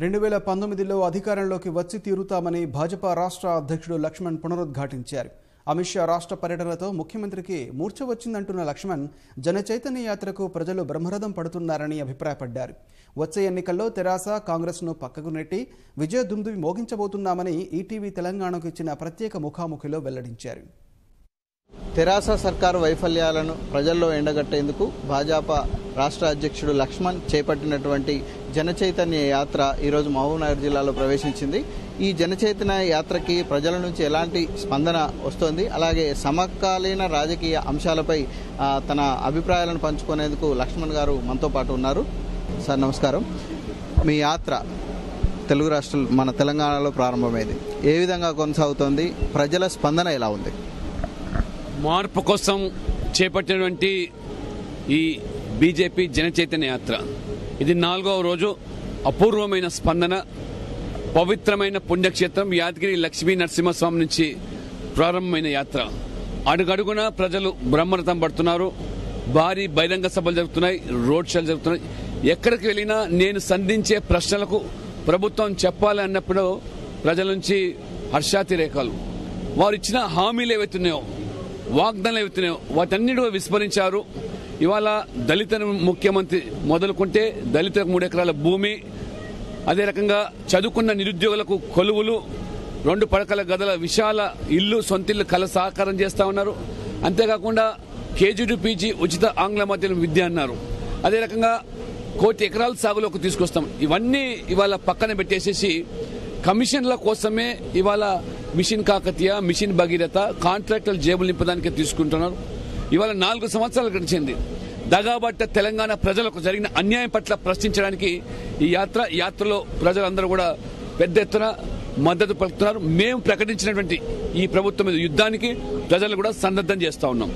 రెండు వేల పంతొమ్మిదిలో అధికారంలోకి వచ్చి తీరుతామని భాజపా రాష్ట్ర అధ్యక్షుడు లక్ష్మణ్ పునరుద్ఘాటించారు అమిత్ షా రాష్ట్ర పర్యటనతో ముఖ్యమంత్రికి మూర్ఛ వచ్చిందంటున్న లక్ష్మణ్ జనచైతన్య యాత్రకు ప్రజలు బ్రహ్మరథం పడుతున్నారని అభిప్రాయపడ్డారు వచ్చే ఎన్నికల్లో తెరాస కాంగ్రెస్ను పక్కకు నెట్టి విజయ దుందువి మోగించబోతున్నామని ఈటీవీ తెలంగాణకు ఇచ్చిన ప్రత్యేక ముఖాముఖిలో వెల్లడించారు తెరాస సర్కారు వైఫల్యాలను ప్రజల్లో ఎండగట్టేందుకు భాజపా రాష్ట్ర అధ్యక్షుడు లక్ష్మణ్ చేపట్టినటువంటి జనచైతన్య యాత్ర ఈరోజు మహబూబ్నగర్ జిల్లాలో ప్రవేశించింది ఈ జనచైతన్య యాత్రకి ప్రజల నుంచి ఎలాంటి స్పందన వస్తోంది అలాగే సమకాలీన రాజకీయ అంశాలపై ఆ, తన అభిప్రాయాలను పంచుకునేందుకు లక్ష్మణ్ గారు మనతో పాటు ఉన్నారు సార్ నమస్కారం మీ యాత్ర తెలుగు రాష్ట్రాలు మన తెలంగాణలో ప్రారంభమైంది ఏ విధంగా కొనసాగుతోంది ప్రజల స్పందన ఎలా ఉంది మార్పు కోసం చేపట్టినటువంటి ఈ బీజేపీ జన చైతన్య యాత్ర ఇది నాలుగవ రోజు అపూర్వమైన స్పందన పవిత్రమైన పుణ్యక్షేత్రం యాదగిరి లక్ష్మీ నరసింహస్వామి నుంచి ప్రారంభమైన యాత్ర అడుగడుగున ప్రజలు బ్రహ్మరథం పడుతున్నారు భారీ బహిరంగ సభలు జరుగుతున్నాయి రోడ్ షోలు జరుగుతున్నాయి ఎక్కడికి వెళ్ళినా నేను సంధించే ప్రశ్నలకు ప్రభుత్వం చెప్పాలి అన్నప్పుడు ప్రజల నుంచి హర్షాతిరేకాలు వారు ఇచ్చిన హామీలు ఏవైతున్నాయో వాగ్దానాలు ఏవైతున్నాయో వాటన్నిటి విస్మరించారు ఇవాళ దళిత ముఖ్యమంత్రి మొదలుకుంటే దళితులకు మూడు ఎకరాల భూమి అదే రకంగా చదువుకున్న నిరుద్యోగులకు కొలువులు రెండు పడకల గదల విశాల ఇల్లు సొంతిల్లు కల సహకారం చేస్తా ఉన్నారు అంతేకాకుండా కేజీ టు పీజీ ఉచిత ఆంగ్ల మాధ్యమం విద్య అన్నారు అదే రకంగా కోటి ఎకరాల సాగులోకి తీసుకొస్తాం ఇవన్నీ ఇవాళ పక్కన పెట్టేసేసి కమిషన్ల కోసమే ఇవాళ మిషన్ కాకతీయ మిషన్ భగీరథ కాంట్రాక్టులు జేబులు నింపడానికి తీసుకుంటున్నారు ఇవాళ నాలుగు సంవత్సరాలు గడిచింది దగాబట్ట తెలంగాణ ప్రజలకు జరిగిన అన్యాయం పట్ల ప్రశ్నించడానికి ఈ యాత్ర ఈ యాత్రలో ప్రజలందరూ కూడా పెద్ద ఎత్తున మద్దతు పలుకుతున్నారు మేము ప్రకటించినటువంటి ఈ ప్రభుత్వం మీద యుద్ధానికి ప్రజలు కూడా సన్నద్ధం చేస్తా ఉన్నాం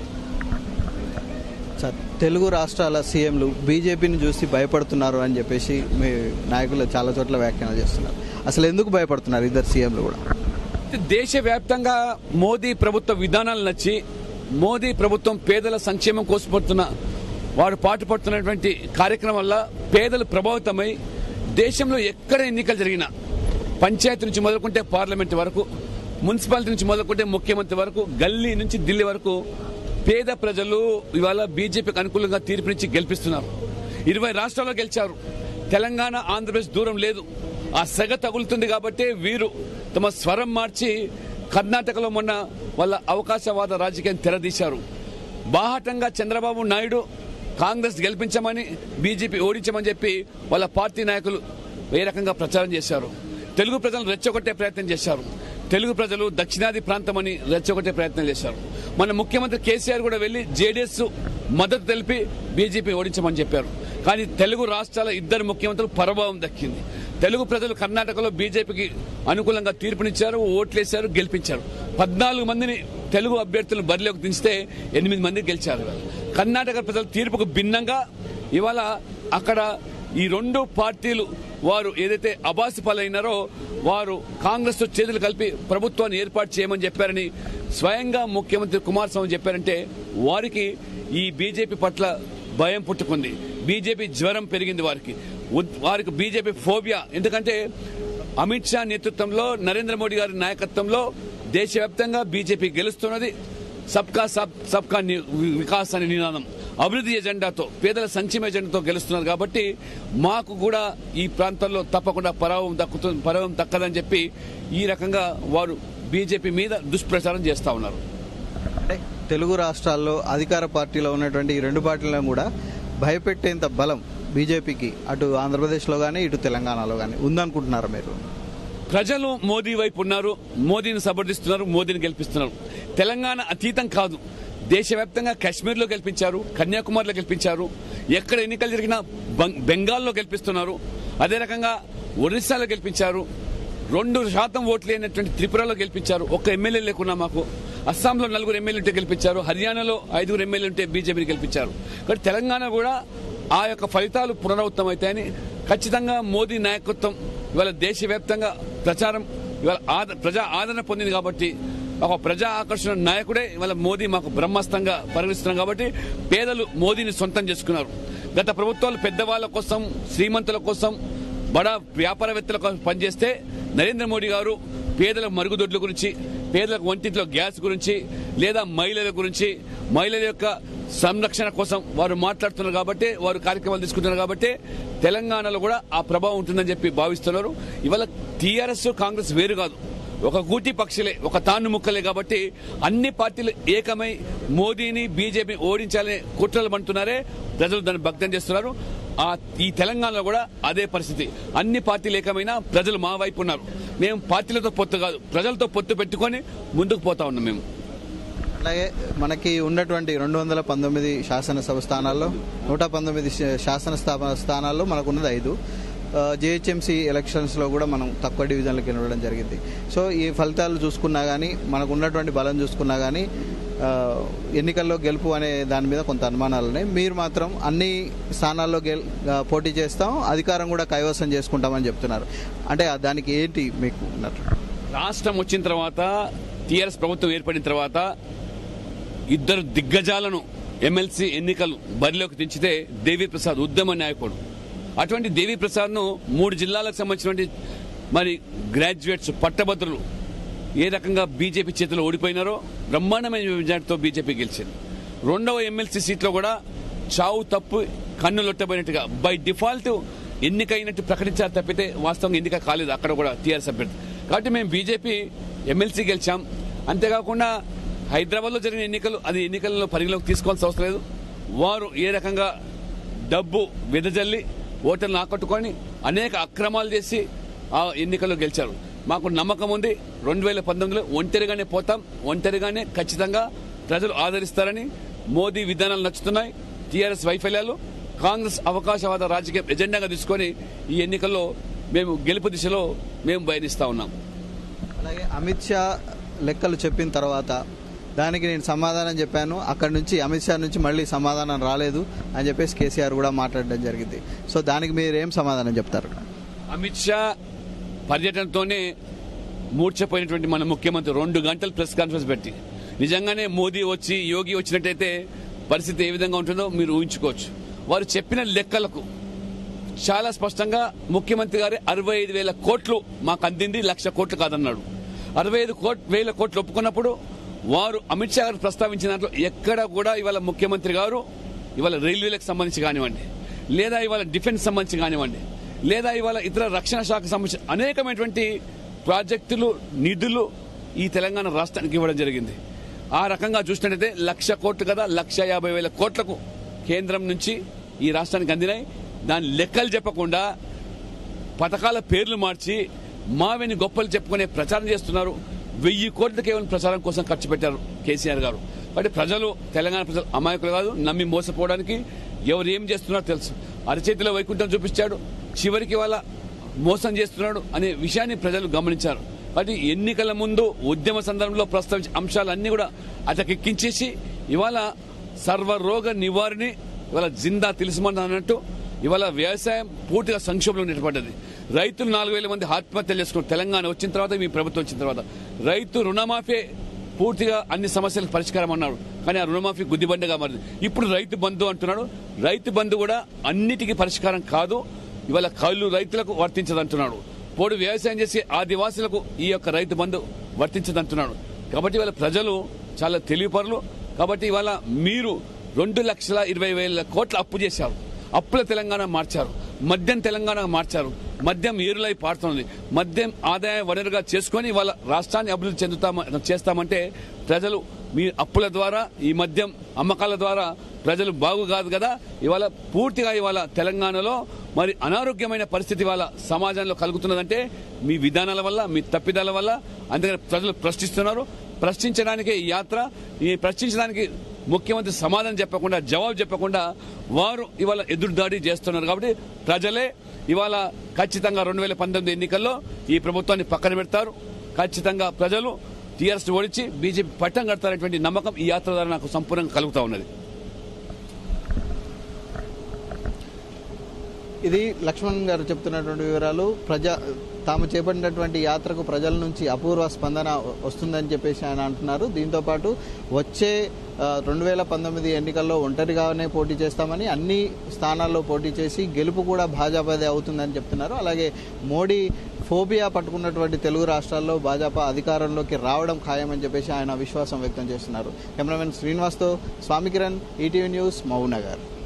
సార్ తెలుగు రాష్ట్రాల సీఎంలు బీజేపీని చూసి భయపడుతున్నారు అని చెప్పేసి మీ నాయకులు చాలా చోట్ల వ్యాఖ్యానాలు చేస్తున్నారు అసలు ఎందుకు భయపడుతున్నారు ఇద్దరు సీఎంలు కూడా దేశవ్యాప్తంగా మోదీ ప్రభుత్వ విధానాలు నచ్చి మోదీ ప్రభుత్వం పేదల సంక్షేమం కోసం పడుతున్న వారు పాటుపడుతున్నటువంటి కార్యక్రమం వల్ల పేదలు ప్రభావితమై దేశంలో ఎక్కడ ఎన్నికలు జరిగినా పంచాయతీ నుంచి మొదలుకుంటే పార్లమెంట్ వరకు మున్సిపాలిటీ నుంచి మొదలుకుంటే ముఖ్యమంత్రి వరకు గల్లీ నుంచి ఢిల్లీ వరకు పేద ప్రజలు ఇవాళ బీజేపీకి అనుకూలంగా తీర్పునిచ్చి గెలిపిస్తున్నారు ఇరవై రాష్ట్రాల్లో గెలిచారు తెలంగాణ ఆంధ్రప్రదేశ్ దూరం లేదు ఆ సెగ తగులుతుంది కాబట్టి వీరు తమ స్వరం మార్చి కర్ణాటకలో మొన్న వాళ్ళ అవకాశవాద రాజకీయం తెరదీశారు బాహటంగా చంద్రబాబు నాయుడు కాంగ్రెస్ గెలిపించమని బీజేపీ ఓడించమని చెప్పి వాళ్ళ పార్టీ నాయకులు ఏ రకంగా ప్రచారం చేశారు తెలుగు ప్రజలను రెచ్చగొట్టే ప్రయత్నం చేశారు తెలుగు ప్రజలు దక్షిణాది ప్రాంతమని రెచ్చగొట్టే ప్రయత్నం చేశారు మన ముఖ్యమంత్రి కేసీఆర్ కూడా వెళ్లి జేడీఎస్ మద్దతు తెలిపి బీజేపీ ఓడించమని చెప్పారు కానీ తెలుగు రాష్ట్రాల ఇద్దరు ముఖ్యమంత్రులు పరభావం దక్కింది తెలుగు ప్రజలు కర్ణాటకలో బీజేపీకి అనుకూలంగా తీర్పునిచ్చారు ఓట్లేశారు గెలిపించారు పద్నాలుగు మందిని తెలుగు అభ్యర్థులను బరిలోకి దించితే ఎనిమిది మంది గెలిచారు కర్ణాటక ప్రజల తీర్పుకు భిన్నంగా ఇవాళ అక్కడ ఈ రెండు పార్టీలు వారు ఏదైతే అబాసి పాలైనారో వారు కాంగ్రెస్ తో చేతులు కలిపి ప్రభుత్వాన్ని ఏర్పాటు చేయమని చెప్పారని స్వయంగా ముఖ్యమంత్రి కుమారస్వామి చెప్పారంటే వారికి ఈ బీజేపీ పట్ల భయం పుట్టుకుంది బీజేపీ జ్వరం పెరిగింది వారికి ఉద్- వారికి బీజేపీ ఫోబియా ఎందుకంటే అమిత్ షా నేతృత్వంలో నరేంద్ర మోడీ గారి నాయకత్వంలో దేశవ్యాప్తంగా బీజేపీ గెలుస్తున్నది సబ్కా సబ్ సబ్కా ని- వికాస్ అనే నినాదం అభివృద్ధి ఎజెండాతో పేదల సంక్షేమ ఎజెండాతో గెలుస్తున్నారు కాబట్టి మాకు కూడా ఈ ప్రాంతంలో తప్పకుండా పరావం దక్కుతుంది పరావం దక్కదని చెప్పి ఈ రకంగా వారు బీజేపీ మీద దుష్ప్రచారం చేస్తా ఉన్నారు అంటే తెలుగు రాష్ట్రాల్లో అధికార పార్టీలో ఉన్నటువంటి ఈ రెండు పార్టీలను కూడా భయపెట్టేంత బలం బీజేపీకి అటు ఆంధ్రప్రదేశ్లో కానీ ఇటు తెలంగాణలో కానీ ఉందనుకుంటున్నారా మీరు ప్రజలు మోదీ వైపు ఉన్నారు మోదీని సమర్థిస్తున్నారు మోదీని గెలిపిస్తున్నారు తెలంగాణ అతీతం కాదు దేశవ్యాప్తంగా కాశ్మీర్లో గెలిపించారు కన్యాకుమారిలో గెలిపించారు ఎక్కడ ఎన్నికలు జరిగినా బం- బెంగాల్లో గెలిపిస్తున్నారు అదే రకంగా ఒరిస్సాలో గెలిపించారు రెండు శాతం ఓట్లు లేనటువంటి త్రిపురలో గెలిపించారు ఒక్క ఎమ్మెల్యే లేకున్నా మాకు అస్సాంలో నలుగురు ఎమ్మెల్యే ఉంటే గెలిపించారు హర్యానాలో ఐదుగురు ఎమ్మెల్యే ఉంటే బీజేపీని గెలిపించారు కాబట్టి తెలంగాణ కూడా ఆ యొక్క ఫలితాలు పునరావృతం అవుతాయని ఖచ్చితంగా మోదీ నాయకత్వం ఇవాళ దేశవ్యాప్తంగా ప్రచారం ఇవాళ ఆద- ప్రజా ఆదరణ పొందింది కాబట్టి ఒక ప్రజా ఆకర్షణ నాయకుడే ఇవాళ మోదీ మాకు బ్రహ్మాస్తంగా పరిగణిస్తున్నాం కాబట్టి పేదలు మోదీని సొంతం చేసుకున్నారు గత ప్రభుత్వాలు పెద్దవాళ్ల కోసం శ్రీమంతుల కోసం బడా వ్యాపారవేత్తల కోసం పనిచేస్తే నరేంద్ర మోడీ గారు పేదల మరుగుదొడ్ల గురించి పేదలకు వంటింట్లో గ్యాస్ గురించి లేదా మహిళల గురించి మహిళల యొక్క సంరక్షణ కోసం వారు మాట్లాడుతున్నారు కాబట్టి వారు కార్యక్రమాలు తీసుకుంటున్నారు కాబట్టి తెలంగాణలో కూడా ఆ ప్రభావం ఉంటుందని చెప్పి భావిస్తున్నారు ఇవాళ టీఆర్ఎస్ కాంగ్రెస్ వేరు కాదు ఒక గూటి పక్షులే ఒక తాను ముక్కలే కాబట్టి అన్ని పార్టీలు ఏకమై మోదీని బీజేపీ ఓడించాలనే కుట్రలు పంటున్నారే ప్రజలు దాన్ని భక్తం చేస్తున్నారు ఆ ఈ తెలంగాణలో కూడా అదే పరిస్థితి అన్ని పార్టీలు ఏకమైనా ప్రజలు మా వైపు ఉన్నారు మేము పార్టీలతో పొత్తు కాదు ప్రజలతో పొత్తు పెట్టుకొని ముందుకు పోతా ఉన్నాం మేము అలాగే మనకి ఉన్నటువంటి రెండు వందల పంతొమ్మిది శాసనసభ స్థానాల్లో నూట పంతొమ్మిది శా- శాసనసభ స్థానాల్లో మనకు ఉన్నది ఐదు జిహెచ్ఎంసీ ఎలక్షన్స్లో కూడా మనం తక్కువ డివిజన్లకు వెళ్ళడం జరిగింది సో ఈ ఫలితాలు చూసుకున్నా కానీ మనకు ఉన్నటువంటి బలం చూసుకున్నా కానీ ఆ, ఎన్నికల్లో గెలుపు అనే దాని మీద కొంత అనుమానాలు ఉన్నాయి మీరు మాత్రం అన్ని స్థానాల్లో గెల్ ఆ, పోటీ చేస్తాం అధికారం కూడా కైవసం చేసుకుంటామని చెప్తున్నారు అంటే ఆ దానికి ఏంటి మీకు ఉన్నట్టు రాష్ట్రం వచ్చిన తర్వాత టీఆర్ఎస్ ప్రభుత్వం ఏర్పడిన తర్వాత ఇద్దరు దిగ్గజాలను ఎమ్మెల్సీ ఎన్నికలు బరిలోకి దించితే దేవి ప్రసాద్ ఉద్యమ నాయకుడు అటువంటి దేవి ప్రసాద్ ను మూడు జిల్లాలకు సంబంధించినటువంటి మరి గ్రాడ్యుయేట్స్ పట్టభద్రులు ఏ రకంగా బీజేపీ చేతిలో ఓడిపోయినారో బ్రహ్మాండమైన మెజార్టీతో బీజేపీ గెలిచింది రెండవ ఎమ్మెల్సీ సీట్లో కూడా చావు తప్పు కన్ను లొట్టబోయినట్టుగా బై డిఫాల్ట్ ఎన్నికైనట్టు ప్రకటించారు తప్పితే వాస్తవంగా ఎన్నిక కాలేదు అక్కడ కూడా టీఆర్ఎస్ అభ్యర్థి కాబట్టి మేము బీజేపీ ఎమ్మెల్సీ గెలిచాం అంతేకాకుండా హైదరాబాద్ లో జరిగిన ఎన్నికలు అది ఎన్నికల్లో పరిగణలోకి తీసుకోవాల్సిన అవసరం లేదు వారు ఏ రకంగా డబ్బు వెదజల్లి ఓటర్లను ఆకట్టుకొని అనేక అక్రమాలు చేసి ఆ ఎన్నికల్లో గెలిచారు మాకు నమ్మకం ఉంది రెండు వేల పంతొమ్మిదిలో ఒంటరిగానే పోతాం ఒంటరిగానే ఖచ్చితంగా ప్రజలు ఆదరిస్తారని మోదీ విధానాలు నచ్చుతున్నాయి టీఆర్ఎస్ వైఫల్యాలు కాంగ్రెస్ అవకాశవాద రాజకీయ ఎజెండాగా తీసుకొని ఈ ఎన్నికల్లో మేము గెలుపు దిశలో మేము బయలుస్తా ఉన్నాం అలాగే అమిత్ షా లెక్కలు చెప్పిన తర్వాత దానికి నేను సమాధానం చెప్పాను అక్కడ నుంచి అమిత్ షా నుంచి మళ్ళీ సమాధానం రాలేదు అని చెప్పేసి కేసీఆర్ కూడా మాట్లాడడం జరిగింది సో దానికి మీరు ఏం సమాధానం చెప్తారు అమిత్ షా పర్యటనతోనే మూర్చపోయినటువంటి మన ముఖ్యమంత్రి రెండు గంటలు ప్రెస్ కాన్ఫరెన్స్ పెట్టి నిజంగానే మోదీ వచ్చి యోగి వచ్చినట్టయితే పరిస్థితి ఏ విధంగా ఉంటుందో మీరు ఊహించుకోవచ్చు వారు చెప్పిన లెక్కలకు చాలా స్పష్టంగా ముఖ్యమంత్రి గారి అరవై ఐదు వేల కోట్లు మాకు అందింది లక్ష కోట్లు కాదన్నాడు అరవై ఐదు కోట్ వేల కోట్లు ఒప్పుకున్నప్పుడు వారు అమిత్ షా గారు ప్రస్తావించిన దాంట్లో ఎక్కడ కూడా ఇవాళ ముఖ్యమంత్రి గారు ఇవాళ రైల్వేలకు సంబంధించి కానివ్వండి లేదా ఇవాళ డిఫెన్స్ సంబంధించి కానివ్వండి లేదా ఇవాళ ఇతర రక్షణ శాఖకు సంబంధించి అనేకమైనటువంటి ప్రాజెక్టులు నిధులు ఈ తెలంగాణ రాష్ట్రానికి ఇవ్వడం జరిగింది ఆ రకంగా చూసినట్టయితే లక్ష కోట్లు కదా లక్ష యాభై వేల కోట్లకు కేంద్రం నుంచి ఈ రాష్ట్రానికి అందినాయి దాని లెక్కలు చెప్పకుండా పథకాల పేర్లు మార్చి మావిని గొప్పలు చెప్పుకునే ప్రచారం చేస్తున్నారు వెయ్యి కోట్లు కేవలం ప్రచారం కోసం ఖర్చు పెట్టారు కేసీఆర్ గారు కాబట్టి ప్రజలు తెలంగాణ ప్రజలు అమాయకులు కాదు నమ్మి మోసపోవడానికి ఎవరు ఏం చేస్తున్నారో తెలుసు అరచేతిలో వైకుంఠం చూపించాడు చివరికి వాళ్ళ మోసం చేస్తున్నాడు అనే విషయాన్ని ప్రజలు గమనించారు కాబట్టి ఎన్నికల ముందు ఉద్యమ సందర్భంలో ప్రస్తావించే అంశాలన్నీ కూడా అతకెక్కించేసి ఇవాళ సర్వరోగ నివారణి ఇవాళ జిందా తెలుసుమని అన్నట్టు ఇవాళ వ్యవసాయం పూర్తిగా సంక్షోభంలో నిలబడ్డది రైతులు నాలుగు వేల మంది ఆత్మహత్యలు చేసుకున్నారు తెలంగాణ వచ్చిన తర్వాత మీ ప్రభుత్వం వచ్చిన తర్వాత రైతు రుణమాఫీ పూర్తిగా అన్ని సమస్యలకు పరిష్కారం అన్నాడు కానీ ఆ రుణమాఫీ గుద్దిబండగా మారింది ఇప్పుడు రైతు బంధు అంటున్నాడు రైతు బంధు కూడా అన్నిటికీ పరిష్కారం కాదు ఇవాళ కౌలు రైతులకు వర్తించదంటున్నాడు పోడు వ్యవసాయం చేసే ఆదివాసులకు ఈ యొక్క రైతు బంధు వర్తించదంటున్నాడు కాబట్టి ఇవాళ ప్రజలు చాలా తెలివిపరులు కాబట్టి ఇవాళ మీరు రెండు లక్షల ఇరవై వేల కోట్ల అప్పు చేశారు అప్పుల తెలంగాణ మార్చారు మద్యం తెలంగాణ మార్చారు మద్యం ఏరులై పారుతుంది మద్యం ఆదాయ వనరుగా చేసుకొని వాళ్ళ రాష్ట్రాన్ని అభివృద్ధి చెందుతామ చేస్తామంటే ప్రజలు మీ అప్పుల ద్వారా ఈ మద్యం అమ్మకాల ద్వారా ప్రజలు బాగు కాదు కదా ఇవాళ పూర్తిగా ఇవాళ తెలంగాణలో మరి అనారోగ్యమైన పరిస్థితి ఇవాళ సమాజంలో కలుగుతున్నదంటే మీ విధానాల వల్ల మీ తప్పిదాల వల్ల అందుకని ప్రజలు ప్రశ్నిస్తున్నారు ప్రశ్నించడానికే ఈ యాత్ర ఈ ప్రశ్నించడానికి ముఖ్యమంత్రి సమాధానం చెప్పకుండా జవాబు చెప్పకుండా వారు ఇవాళ ఎదురుదాడి చేస్తున్నారు కాబట్టి ప్రజలే ఇవాళ ఖచ్చితంగా రెండు వేల పంతొమ్మిది ఎన్నికల్లో ఈ ప్రభుత్వాన్ని పక్కన పెడతారు ఖచ్చితంగా ప్రజలు టీఆర్ఎస్ ఓడించి బీజేపీ పట్టం కడతారనేటువంటి నమ్మకం ఈ యాత్ర ద్వారా నాకు సంపూర్ణంగా కలుగుతా ఉన్నది ఇది లక్ష్మణ్ గారు చెప్తున్నటువంటి వివరాలు ప్రజా తాము చేపట్టినటువంటి యాత్రకు ప్రజల నుంచి అపూర్వ స్పందన వస్తుందని చెప్పేసి ఆయన అంటున్నారు దీంతో పాటు వచ్చే రెండు వేల పంతొమ్మిది ఎన్నికల్లో ఒంటరిగానే పోటీ చేస్తామని అన్ని స్థానాల్లో పోటీ చేసి గెలుపు కూడా భాజపాదే అవుతుందని చెప్తున్నారు అలాగే మోడీ ఫోబియా పట్టుకున్నటువంటి తెలుగు రాష్ట్రాల్లో భాజపా అధికారంలోకి రావడం ఖాయమని చెప్పేసి ఆయన విశ్వాసం వ్యక్తం చేస్తున్నారు కెమెరామెన్ శ్రీనివాస్తో స్వామి కిరణ్ ఈటీవీ న్యూస్ మహబూబ్నగర్